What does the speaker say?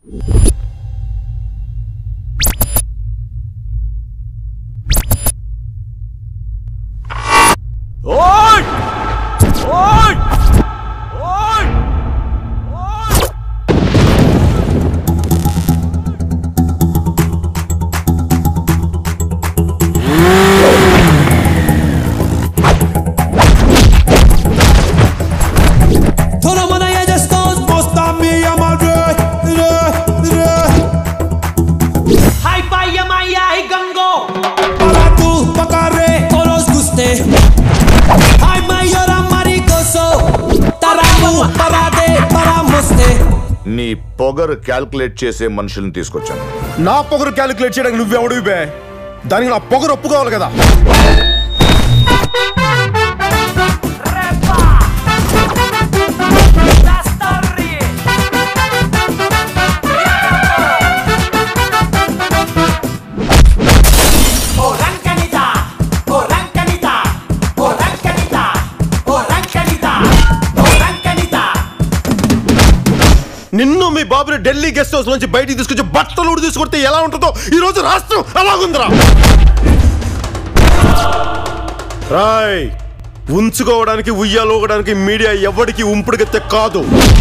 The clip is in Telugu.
ఓయ్ ఓయ్ ఓయ్ Toda manhã já estão mostra minha madre. Hai Bahia Maya e Gango Para tu, pacaré, todos guste. Ay, mayor amarigoso. Taramu, parade, para moste. నీ పొగరు క్యాల్కులేట్ చేసే మనుషుల్ని తీసుకొచ్చాను నా పొగరు క్యాలిక్యులేట్ చేయడానికి నువ్వెవడివి బే దానికి నా పొగరు ఒప్పుకోవాలి కదా Orang Kanita Orang Kanita Orang Kanita Orang Kanita Orang Kanita నిన్ను మీ బాబుని ఢిల్లీ గెస్ట్ హౌస్ నుంచి బయటికి తీసుకొచ్చి బట్టలు ఊడి తీసుకొడితే ఎలా ఉంటుందో ఈ రోజు రాష్ట్రం అలాగుందిరా రాయ్ ఉంచుకోవడానికి ఉయ్యాలోగడానికి మీడియా ఎవరికి ఉంపుడుగెత్తే కాదు